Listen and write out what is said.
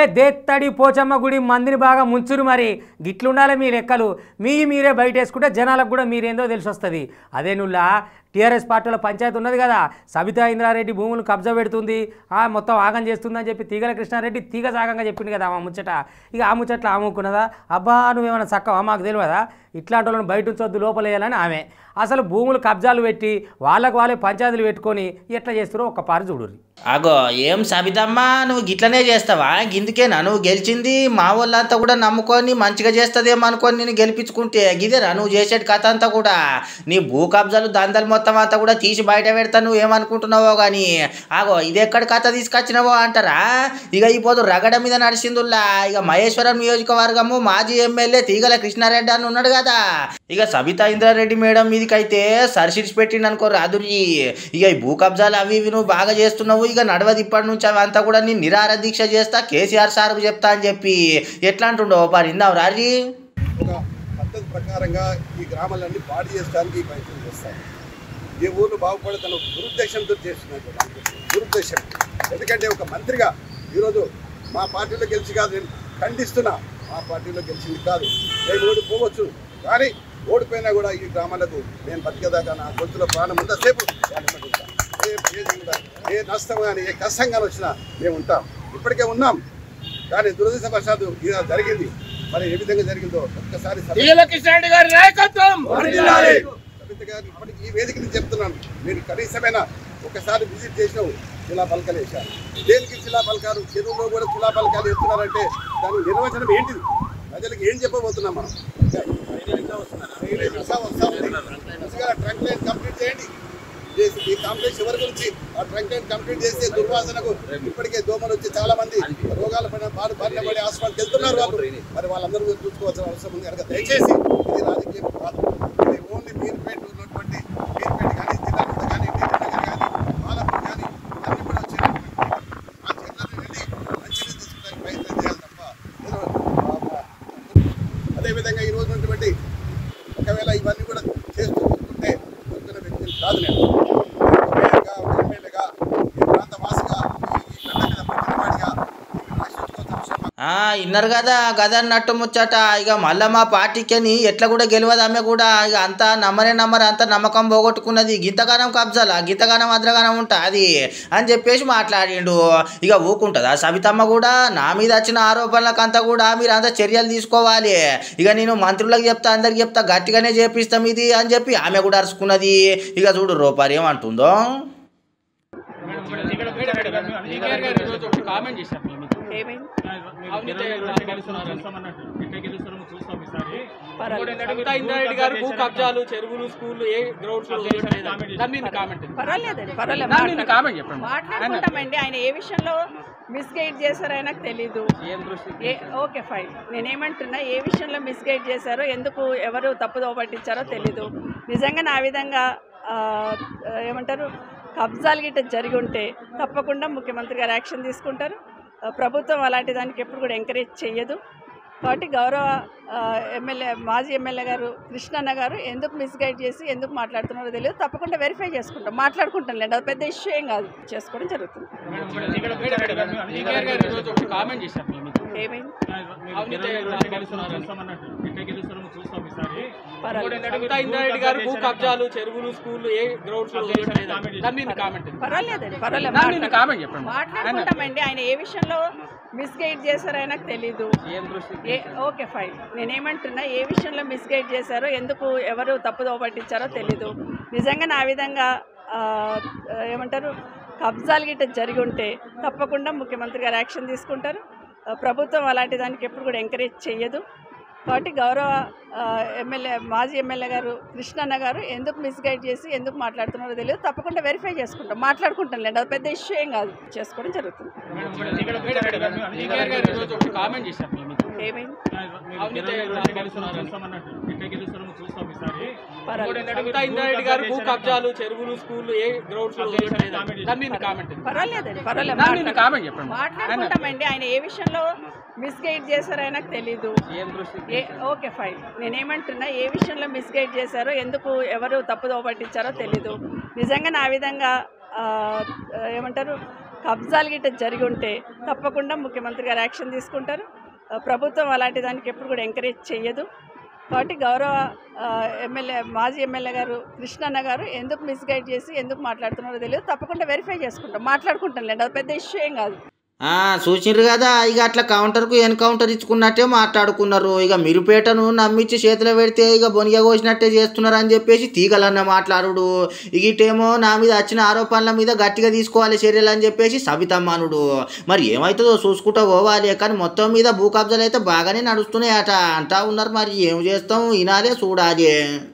దేత్తడి పోచమ్మ గుడి మందిని బాగా ముంచురు మరి గిట్లుండాలి మీ లెక్కలు మీ మీరే బయట వేసుకుంటే జనాలకు కూడా మీరేందో తెలిసి వస్తుంది అదే నుల్లా టీఆర్ఎస్ పార్టీలో పంచాయతీ ఉన్నది కదా సబితా ఇంద్రారెడ్డి భూములు కబ్జా పెడుతుంది ఆ మొత్తం ఆగం చేస్తుందని చెప్పి తీగల కృష్ణారెడ్డి తీగ సాగంగా చెప్పింది కదా ఆ ముచ్చట ఇక ఆ ముచ్చట్లు ఆముకున్నదా అబ్బా నువ్వేమైనా చక్కవా మాకు తెలియదా ఇట్లాంటి వాళ్ళని బయట ఉంచొద్దు లోపల వేయాలని ఆమె అసలు భూములు కబ్జాలు పెట్టి వాళ్ళకు వాళ్ళే పంచాయతీలు పెట్టుకొని ఎట్లా చేస్తారో ఒక్క పారు చూడుర్రి అగో ఏం సబితమ్మ నువ్వు గిట్లనే చేస్తావా గిందుకేనా నువ్వు గెలిచింది మా వాళ్ళంతా కూడా నమ్ముకొని మంచిగా చేస్తుందేమో అనుకొని నేను గెలిపించుకుంటే గిదేరా నువ్వు చేసేటి కథ అంతా కూడా నీ భూ కబ్జాలు దందలు మొత్తం అంతా కూడా తీసి బయట పెడతా నువ్వు ఏమనుకుంటున్నావో కానీ ఆగో ఇది ఎక్కడ కథ తీసుకొచ్చినావో అంటారా ఇక ఈ పోదు రగడ మీద నడిచిందుల్లా ఇక మహేశ్వరం నియోజకవర్గము మాజీ ఎమ్మెల్యే తీగల కృష్ణారెడ్డి అని ఉన్నాడు కదా ఇక సబితా ఇంద్రారెడ్డి మేడం మీదికైతే సరిసిడిచి పెట్టిండు అనుకో రాదురి ఇక ఈ భూ కబ్జాలు అవి ఇవి నువ్వు బాగా చేస్తున్నావు ఇక నడవది ఇప్పటి నుంచి అవి అంతా కూడా నేను నిరార దీక్ష చేస్తా కేసీఆర్ సార్కు చెప్తా అని చెప్పి ఎట్లా అంటుండో పారి ఇందావు రాజీ ఒక పద్ధతి ప్రకారంగా ఈ గ్రామాలన్నీ పాడు చేయడానికి ప్రయత్నం చేస్తారు ఈ ఊర్లు బాగుపడతాను దురుద్దేశంతో చేస్తున్నట్టు దురుద్దేశం ఎందుకంటే ఒక మంత్రిగా ఈరోజు మా పార్టీలో గెలిచి కాదు నేను ఖండిస్తున్నా మా పార్టీలో గెలిచింది కాదు నేను ఓడిపోవచ్చు కానీ ఓడిపోయినా కూడా ఈ గ్రామాలకు నేను బతికేదాకా నా గొంతులో ప్రాణం ఉందా సేపు వాళ్ళు ఎమ్మటి ఉంటా. ఏ ఏది కూడా, ఏ నష్టం కానీ ఏ కష్టం కానీ వచ్చినా మేము ఉంటాం ఇప్పటికే ఉన్నాం కానీ దురదృష్టవశాత్తు ఇలా జరిగింది మరి ఏ విధంగా జరిగిందో ఒక్కసారి కృష్ణారెడ్డి గారి నాయకత్వం సబిత గారు ఇప్పటికి ఈ వేదిక నుంచి చెప్తున్నాను మీరు కనీసమైన ఒకసారి విజిట్ చేసినావు శిలా పలకలు వేశారు దేనికి శిలా పలకాలు చెరువులో కూడా శిలా పలకాలు వేస్తున్నారంటే దాని నిర్వచనం ఏంటిది ప్రజలకు ఏం చెప్పబోతున్నాం మనం డ్రైనేజ్ వస్తా వస్తా ఉంది. ముందుగా ట్రంక్ లైన్ కంప్లీట్ చేయండి చేసి ఈ కాంప్లెక్స్ ఎవరి గురించి ఆ ట్రంక్ లైన్ కంప్లీట్ చేస్తే దుర్వాసనకు ఇప్పటికే దోమలు వచ్చి చాలా మంది రోగాల పైన బాధ బారిన పడి హాస్పిటల్కి వెళ్తున్నారు వాళ్ళు మరి వాళ్ళందరూ కూడా చూసుకోవాల్సిన అవసరం ఉంది కనుక దయచేసి ఇది రాజకీయం కాదు ఇది ఓన్లీ మీర్పేట ఉన్నటువంటి మీర్పేట కానీ జిల్లాపేట కానీ నీటినగర్ కానీ పాలపూర్ కానీ అన్ని కూడా వచ్చేటటువంటి ఆ చెట్లను వెళ్ళి మంచిని తీసుకుంటానికి ప్రయత్నం చేయాలి తప్ప ఏదో ఆ, అదేవిధంగా ఈ రోజు ఉన్నటువంటి ఒకవేళ ఇవన్నీ కూడా చేస్తూ ఉంటే కొనుక్కున్న వ్యక్తిని కాదు నేను ఒక మేయర్గా ఒక ఎమ్మెల్యేగా ఈ ప్రాంత వాసిగా ఈ ఈ గడ్డ మీద పుట్టినవాడిగా మీకు రక్షించుకోవాల్సిన విషయం ఆ, ఇన్నారు కదా గద అన్నట్టు ముచ్చట ఇక మళ్ళా మా పార్టీకి ఎట్లా కూడా గెలవదు ఆమె కూడా ఇక అంతా నమ్మనే నమ్మరు అంతా నమ్మకం పోగొట్టుకున్నది గింతగానం కబ్జాలా గింతగానం అద్రగానం ఉంటుంది అని చెప్పేసి మాట్లాడిండు ఇక ఊకుంటుందా సబితమ్మ కూడా నా మీద వచ్చిన ఆరోపణలకు అంతా కూడా మీరు అంతా చర్యలు తీసుకోవాలి ఇక నేను మంత్రులకు చెప్తా అందరికి చెప్తా గట్టిగానే చేపిస్తాం ఇది అని చెప్పి ఆమె కూడా అరుచుకున్నది ఇక చూడు రూపారు ఏమంటుందో కామెంట్ చేశారు మీ మీద. ఏమైంది అవినీతి పర్వాలేదు. సబితా ఇంద్రారెడ్డి గారు భూ కబ్జాలు చెరువులు స్కూళ్ళు ఏ గ్రౌండ్స్ దాని మీద కామెంట్ పర్వాలేదండి పర్వాలేదు దాని మీద మాట్లాడు- కామెంట్ చెప్పండి మాట్లాడుకుంటామండి ఆయన ఏ విషయంలో మిస్గైడ్ చేశారో ఆయనకు తెలీదు ఏం దృష్టి ఏ ఓకే ఫైన్ నేనేమంటున్నా ఏ విషయంలో మిస్గైడ్ చేశారో ఎందుకు ఎవరు తప్పుదోవ పట్టించారో తెలీదు నిజంగా నా విధంగా ఆ, ఏమంటారు కబ్జాలు గిట్ట జరిగి ఉంటే తప్పకుండా ముఖ్యమంత్రి గారు యాక్షన్ తీసుకుంటారు ఆ, ప్రభుత్వం అలాంటి దానికి ఎప్పుడు కూడా ఎంకరేజ్ చేయదు కాబట్టి గౌరవ ఆ, ఎమ్మెల్యే మాజీ ఎమ్మెల్యే గారు కృష్ణన్న గారు ఎందుకు మిస్గైడ్ చేసి ఎందుకు మాట్లాడుతున్నారో తెలియదు తప్పకుండా వెరిఫై చేసుకుంటాం మాట్లాడుకుంటాం లేండి అది పెద్ద ఇష్యూ ఏం కాదు చేసుకోవడం జరుగుతుంది కామెంట్ చేశారు మీ మీద. ఏమైంది అవినీతి పర్వాలేదు. సబితా ఇంద్రారెడ్డి గారు భూ కబ్జాలు చెరువులు స్కూళ్ళు ఏ గ్రౌండ్స్ దాని మీద కామెంట్ పర్వాలేదండి పర్వాలేదు దాని మీద మాట్లాడు- కామెంట్ చెప్పండి మాట్లాడుకుంటామండి ఆయన ఏ విషయంలో మిస్గైడ్ చేశారో ఆయనకు తెలీదు ఏం దృష్టి ఏ ఓకే ఫైన్ నేనేమంటున్నా ఏ విషయంలో మిస్గైడ్ చేశారో ఎందుకు ఎవరు తప్పుదోవ పట్టించారో తెలీదు నిజంగా నా విధంగా ఆ, ఏమంటారు కబ్జాలు గిట్ట జరిగి ఉంటే తప్పకుండా ముఖ్యమంత్రి గారు యాక్షన్ తీసుకుంటారు ఆ, ప్రభుత్వం అలాంటి దానికి ఎప్పుడు కూడా ఎంకరేజ్ చేయదు కాబట్టి గౌరవ ఆ, ఎమ్మెల్యే మాజీ ఎమ్మెల్యే గారు కృష్ణన్న గారు ఎందుకు మిస్గైడ్ చేసి ఎందుకు మాట్లాడుతున్నారో తెలియదు తప్పకుండా వెరిఫై చేసుకుంటాం మాట్లాడుకుంటాం లేండి అది పెద్ద ఇష్యూ ఏం కాదు చేసుకోవడం జరుగుతుంది కామెంట్ చేశారు మీ మీద. ఏమైంది అవినీతి పర్వాలేదు. సబితా ఇంద్రారెడ్డి గారు భూ కబ్జాలు చెరువులు స్కూళ్ళు ఏ గ్రౌండ్స్ దాని మీద కామెంట్ పర్వాలేదండి పర్వాలేదు దాని మీద మాట్లాడు- కామెంట్ చెప్పండి మాట్లాడుకుంటామండి ఆయన ఏ విషయంలో మిస్గైడ్ చేశారో ఆయనకు తెలీదు ఏం దృష్టి ఏ ఓకే ఫైన్ నేనేమంటున్నా ఏ విషయంలో మిస్గైడ్ చేశారో ఎందుకు ఎవరు తప్పుదోవ పట్టించారో తెలీదు నిజంగా నా విధంగా ఆ, ఏమంటారు కబ్జాలు గిట్ట జరిగి ఉంటే తప్పకుండా ముఖ్యమంత్రి గారు యాక్షన్ తీసుకుంటారు ఆ, ప్రభుత్వం అలాంటి దానికి ఎప్పుడు కూడా ఎంకరేజ్ చేయదు కాబట్టి గౌరవ ఆ, ఎమ్మెల్యే మాజీ ఎమ్మెల్యే గారు కృష్ణన్న గారు ఎందుకు మిస్గైడ్ చేసి ఎందుకు మాట్లాడుతున్నారో తెలియదు తప్పకుండా వెరిఫై చేసుకుంటాం మాట్లాడుకుంటాం లేండి అది పెద్ద ఇష్యూ ఏం కాదు ఆ, చూసిండ్రు కదా ఇక అట్లా కౌంటర్కు ఎన్కౌంటర్ ఇచ్చుకున్నట్టే మాట్లాడుకున్నారు ఇక మిరుపేటను నమ్మించి చేతిలో పెడితే ఇక బొనిగ కోసినట్టే చేస్తున్నారు అని చెప్పేసి తీగలన్న మాట్లాడుడు ఇక ఇటేమో నా మీద వచ్చిన ఆరోపణల మీద గట్టిగా తీసుకోవాలి చర్యలు అని చెప్పేసి సబితమ్మనుడు మరి ఏమవుతుందో చూసుకుంటూ పోవాలి కానీ మొత్తం మీద భూ కబ్జాలు అయితే బాగానే నడుస్తున్నాయట అంటా ఉన్నారు మరి ఏం చేస్తాం వినాలే చూడాలి